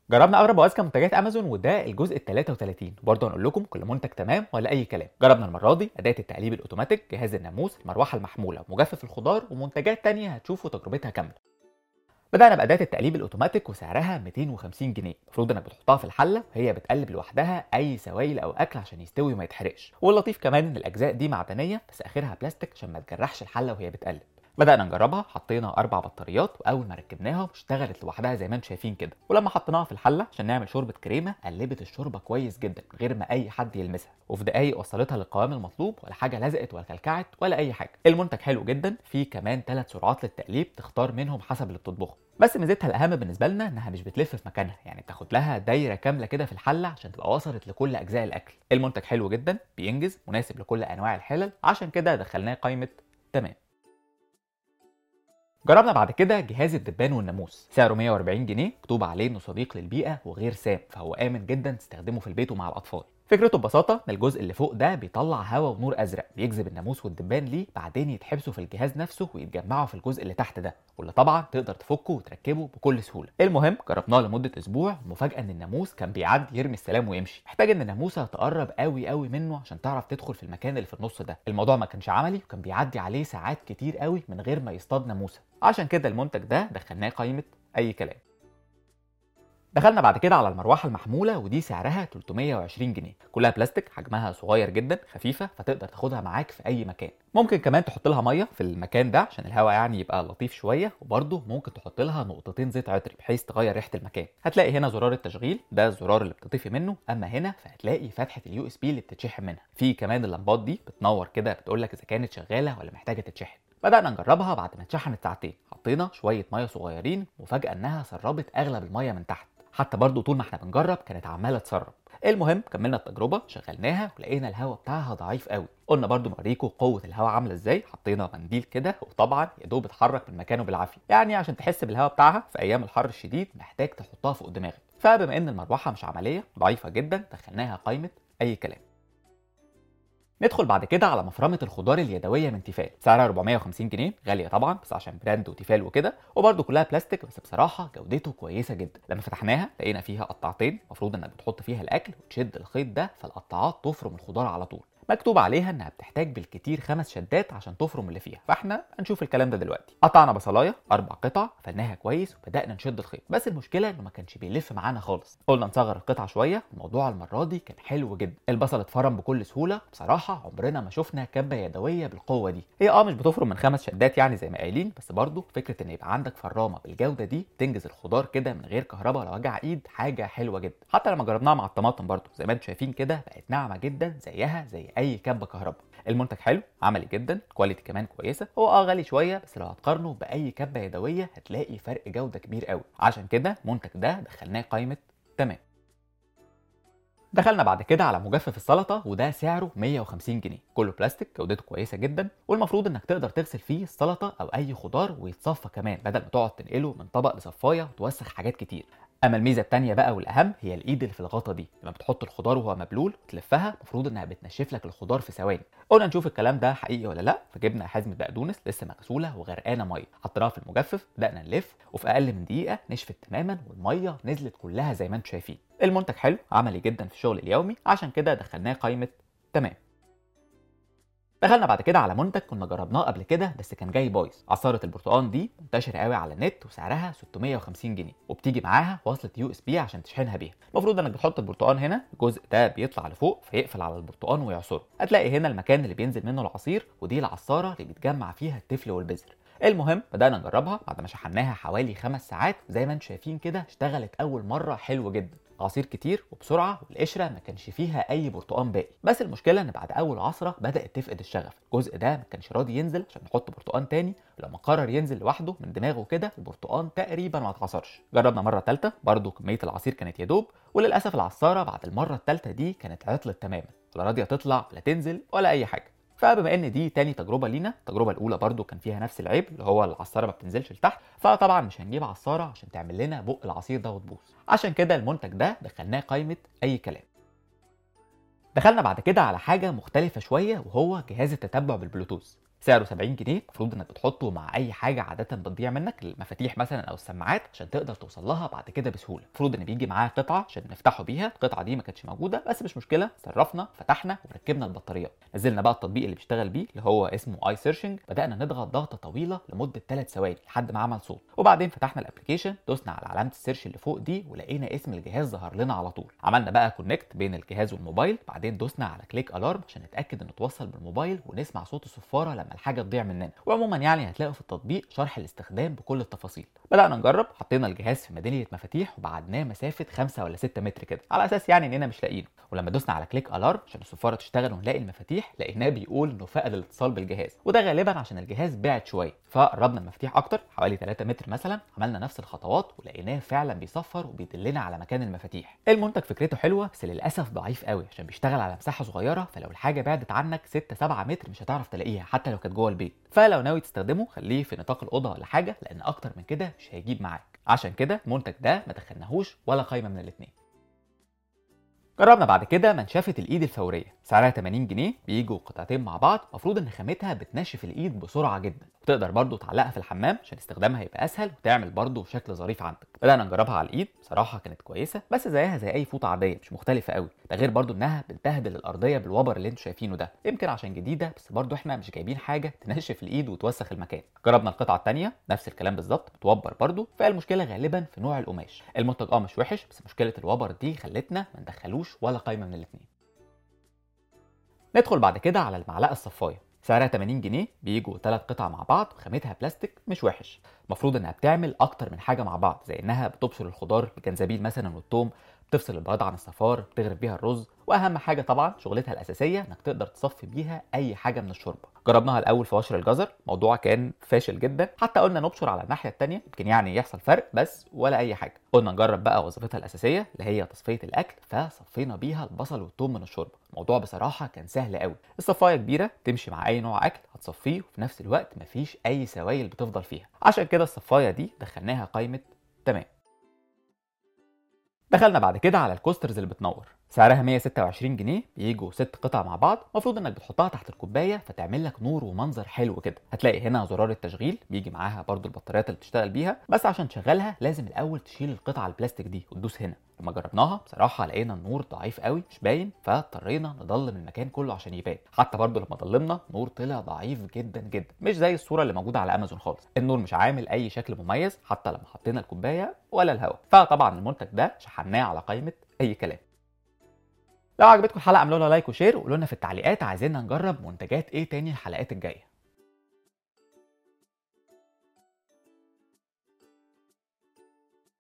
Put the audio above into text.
جربنا اغرب واذكى منتجات امازون وده الجزء ال 33 وبرضه هنقول لكم كل منتج تمام ولا اي كلام جربنا المره دي اداه التقليب الاوتوماتيك جهاز الناموس المروحه المحموله مجفف الخضار ومنتجات تانية هتشوفوا تجربتها كامله بدأنا بأداة التقليب الأوتوماتيك وسعرها 250 جنيه، المفروض إنك بتحطها في الحلة وهي بتقلب لوحدها أي سوائل أو أكل عشان يستوي وما يتحرقش، واللطيف كمان إن الأجزاء دي معدنية بس آخرها بلاستيك عشان ما تجرحش الحلة وهي بتقلب. بدأنا نجربها حطينا أربع بطاريات وأول ما ركبناها اشتغلت لوحدها زي ما انتم شايفين كده ولما حطيناها في الحلة عشان نعمل شوربة كريمة قلبت الشوربة كويس جدا من غير ما أي حد يلمسها وفي دقايق وصلتها للقوام المطلوب ولا حاجة لزقت ولا كلكعت ولا أي حاجة المنتج حلو جدا فيه كمان ثلاث سرعات للتقليب تختار منهم حسب اللي بتطبخه بس ميزتها الاهم بالنسبه لنا انها مش بتلف في مكانها يعني بتاخد لها دايره كامله كده في الحله عشان تبقى وصلت لكل اجزاء الاكل المنتج حلو جدا بينجز مناسب لكل انواع الحلل عشان كده دخلناه قائمه تمام جربنا بعد كده جهاز الدبان والناموس سعره 140 جنيه مكتوب عليه انه صديق للبيئه وغير سام فهو امن جدا تستخدمه في البيت ومع الاطفال فكرته ببساطه ان الجزء اللي فوق ده بيطلع هواء ونور ازرق بيجذب الناموس والدبان ليه بعدين يتحبسوا في الجهاز نفسه ويتجمعوا في الجزء اللي تحت ده واللي طبعا تقدر تفكه وتركبه بكل سهوله المهم جربناه لمده اسبوع المفاجاه ان الناموس كان بيعدي يرمي السلام ويمشي محتاج ان الناموسه تقرب قوي قوي منه عشان تعرف تدخل في المكان اللي في النص ده الموضوع ما كانش عملي وكان بيعدي عليه ساعات كتير قوي من غير ما يصطاد ناموسه عشان كده المنتج ده دخلناه قائمه اي كلام دخلنا بعد كده على المروحه المحموله ودي سعرها 320 جنيه كلها بلاستيك حجمها صغير جدا خفيفه فتقدر تاخدها معاك في اي مكان ممكن كمان تحط لها ميه في المكان ده عشان الهواء يعني يبقى لطيف شويه وبرده ممكن تحط لها نقطتين زيت عطري بحيث تغير ريحه المكان هتلاقي هنا زرار التشغيل ده الزرار اللي بتطفي منه اما هنا فهتلاقي فتحه اليو اس بي اللي بتتشحن منها في كمان اللمبات دي بتنور كده بتقول لك اذا كانت شغاله ولا محتاجه تتشحن بدأنا نجربها بعد ما اتشحنت ساعتين حطينا شوية مية صغيرين وفجأة انها سربت اغلب المية من تحت حتى برضو طول ما احنا بنجرب كانت عماله تسرب المهم كملنا التجربه شغلناها ولقينا الهواء بتاعها ضعيف قوي قلنا برضو نوريكم قوه الهواء عامله ازاي حطينا منديل كده وطبعا يا دوب اتحرك من مكانه بالعافيه يعني عشان تحس بالهواء بتاعها في ايام الحر الشديد محتاج تحطها فوق دماغك فبما ان المروحه مش عمليه ضعيفه جدا دخلناها قائمه اي كلام ندخل بعد كده على مفرمه الخضار اليدويه من تيفال سعرها 450 جنيه غاليه طبعا بس عشان براند وتيفال وكده وبرده كلها بلاستيك بس بصراحه جودته كويسه جدا لما فتحناها لقينا فيها قطعتين المفروض انك بتحط فيها الاكل وتشد الخيط ده فالقطاعات تفرم الخضار على طول مكتوب عليها انها بتحتاج بالكتير خمس شدات عشان تفرم اللي فيها فاحنا هنشوف الكلام ده دلوقتي قطعنا بصلايه اربع قطع قفلناها كويس وبدانا نشد الخيط بس المشكله انه ما كانش بيلف معانا خالص قلنا نصغر القطعه شويه الموضوع المره دي كان حلو جدا البصل اتفرم بكل سهوله بصراحه عمرنا ما شفنا كبه يدويه بالقوه دي هي اه مش بتفرم من خمس شدات يعني زي ما قايلين بس برضه فكره ان يبقى عندك فرامه بالجوده دي تنجز الخضار كده من غير كهرباء ولا وجع ايد حاجه حلوه جدا حتى لما جربناها مع الطماطم برضه زي ما انتم شايفين كده بقت ناعمه جدا زيها زي اي كبه كهرباء المنتج حلو عملي جدا كواليتي كمان كويسه هو اه غالي شويه بس لو هتقارنه باي كبه يدويه هتلاقي فرق جوده كبير قوي عشان كده المنتج ده دخلناه قائمه تمام دخلنا بعد كده على مجفف السلطه وده سعره 150 جنيه كله بلاستيك جودته كويسه جدا والمفروض انك تقدر تغسل فيه السلطه او اي خضار ويتصفى كمان بدل ما تقعد تنقله من طبق لصفايه وتوسخ حاجات كتير اما الميزه الثانيه بقى والاهم هي الايد اللي في الغطا دي لما بتحط الخضار وهو مبلول وتلفها المفروض انها بتنشف لك الخضار في ثواني قلنا نشوف الكلام ده حقيقي ولا لا فجبنا حزمه بقدونس لسه مغسوله وغرقانه ميه حطيناها في المجفف بدانا نلف وفي اقل من دقيقه نشفت تماما والميه نزلت كلها زي ما انتم شايفين المنتج حلو عملي جدا في الشغل اليومي عشان كده دخلناه قائمه تمام دخلنا بعد كده على منتج كنا جربناه قبل كده بس كان جاي بايظ عصاره البرتقال دي منتشره قوي على النت وسعرها 650 جنيه وبتيجي معاها وصله يو اس بي عشان تشحنها بيها المفروض انك بتحط البرتقال هنا الجزء ده بيطلع لفوق فيقفل على البرتقال ويعصره هتلاقي هنا المكان اللي بينزل منه العصير ودي العصاره اللي بيتجمع فيها التفل والبذر المهم بدأنا نجربها بعد ما شحناها حوالي خمس ساعات زي ما انتم شايفين كده اشتغلت أول مرة حلو جدا عصير كتير وبسرعه والقشره ما كانش فيها اي برتقان باقي بس المشكله ان بعد اول عصره بدات تفقد الشغف الجزء ده ما كانش راضي ينزل عشان نحط برتقان تاني ولما قرر ينزل لوحده من دماغه كده البرتقان تقريبا ما اتعصرش جربنا مره ثالثه برضه كميه العصير كانت يدوب وللاسف العصاره بعد المره الثالثه دي كانت عطلت تماما لا راضيه تطلع ولا تنزل ولا اي حاجه فبما ان دي تاني تجربه لينا التجربه الاولى برضو كان فيها نفس العيب اللي هو العصاره ما بتنزلش لتحت فطبعا مش هنجيب عصاره عشان تعمل لنا بق العصير ده وتبوظ عشان كده المنتج ده دخلناه قائمه اي كلام دخلنا بعد كده على حاجه مختلفه شويه وهو جهاز التتبع بالبلوتوث سعره 70 جنيه المفروض انك بتحطه مع اي حاجه عاده بتضيع منك المفاتيح مثلا او السماعات عشان تقدر توصل لها بعد كده بسهوله المفروض ان بيجي معاه قطعه عشان نفتحه بيها القطعه دي ما كانتش موجوده بس مش مشكله صرفنا فتحنا وركبنا البطاريات نزلنا بقى التطبيق اللي بيشتغل بيه اللي هو اسمه اي سيرشنج بدانا نضغط ضغطه طويله لمده 3 ثواني لحد ما عمل صوت وبعدين فتحنا الابلكيشن دوسنا على علامه السيرش اللي فوق دي ولقينا اسم الجهاز ظهر لنا على طول عملنا بقى كونكت بين الجهاز والموبايل بعدين دوسنا على كليك الارم عشان نتاكد انه توصل بالموبايل ونسمع صوت الصفاره لما الحاجه تضيع مننا وعموما يعني هتلاقوا في التطبيق شرح الاستخدام بكل التفاصيل بدانا نجرب حطينا الجهاز في ميداليه مفاتيح وبعدناه مسافه 5 ولا 6 متر كده على اساس يعني اننا مش لاقيينه ولما دوسنا على كليك الارم عشان الصفاره تشتغل ونلاقي المفاتيح لقيناه بيقول انه فقد الاتصال بالجهاز وده غالبا عشان الجهاز بعد شويه فقربنا المفاتيح اكتر حوالي 3 متر مثلا عملنا نفس الخطوات ولقيناه فعلا بيصفر وبيدلنا على مكان المفاتيح المنتج فكرته حلوه بس للاسف ضعيف قوي عشان بيشتغل على مساحه صغيره فلو الحاجه بعدت عنك 6 7 متر مش هتعرف تلاقيها حتى لو كانت جوه البيت فلو ناوي تستخدمه خليه في نطاق الاوضه ولا حاجه لان اكتر من كده مش هيجيب معاك عشان كده المنتج ده ما دخلناهوش ولا قايمه من الاثنين جربنا بعد كده منشفة الإيد الفورية سعرها 80 جنيه بيجوا قطعتين مع بعض المفروض إن خامتها بتنشف الإيد بسرعة جدا وتقدر برضو تعلقها في الحمام عشان استخدامها يبقى أسهل وتعمل برضو شكل ظريف عندك بدأنا نجربها على الإيد بصراحة كانت كويسة بس زيها زي أي فوطة عادية مش مختلفة قوي ده غير برضو إنها بتبهدل الأرضية بالوبر اللي انتوا شايفينه ده يمكن عشان جديدة بس برضو إحنا مش جايبين حاجة تنشف الإيد وتوسخ المكان جربنا القطعة الثانية نفس الكلام بالظبط بتوبر برضو فالمشكلة غالبا في نوع القماش المنتج اه مش وحش بس مشكلة الوبر دي خلتنا ما ندخلوش ولا قايمة من الاثنين ندخل بعد كده على المعلقه الصفايه سعرها 80 جنيه بيجوا ثلاث قطع مع بعض وخامتها بلاستيك مش وحش المفروض انها بتعمل اكتر من حاجه مع بعض زي انها بتبشر الخضار الجنزبيل مثلا والثوم بتفصل البياض عن الصفار بتغرف بيها الرز واهم حاجه طبعا شغلتها الاساسيه انك تقدر تصفي بيها اي حاجه من الشوربه جربناها الاول في قشر الجزر الموضوع كان فاشل جدا حتى قلنا نبشر على الناحيه الثانيه يمكن يعني يحصل فرق بس ولا اي حاجه قلنا نجرب بقى وظيفتها الاساسيه اللي هي تصفيه الاكل فصفينا بيها البصل والثوم من الشوربه الموضوع بصراحه كان سهل قوي الصفايه كبيره تمشي مع اي نوع اكل هتصفيه وفي نفس الوقت مفيش اي سوائل بتفضل فيها عشان كده الصفايه دي دخلناها قائمه تمام دخلنا بعد كده على الكوسترز اللي بتنور سعرها 126 جنيه بيجوا ست قطع مع بعض المفروض انك بتحطها تحت الكوبايه فتعمل لك نور ومنظر حلو كده هتلاقي هنا زرار التشغيل بيجي معاها برضو البطاريات اللي بتشتغل بيها بس عشان تشغلها لازم الاول تشيل القطعه البلاستيك دي وتدوس هنا لما جربناها بصراحه لقينا النور ضعيف قوي مش باين فاضطرينا نضلم المكان كله عشان يبان حتى برضو لما ضلمنا النور طلع ضعيف جدا جدا مش زي الصوره اللي موجوده على امازون خالص النور مش عامل اي شكل مميز حتى لما حطينا الكوبايه ولا الهواء فطبعا المنتج ده شحناه على قائمه اي كلام لو عجبتكم الحلقه اعملوا لها لايك وشير وقولوا لنا في التعليقات عايزيننا نجرب منتجات ايه تاني الحلقات الجايه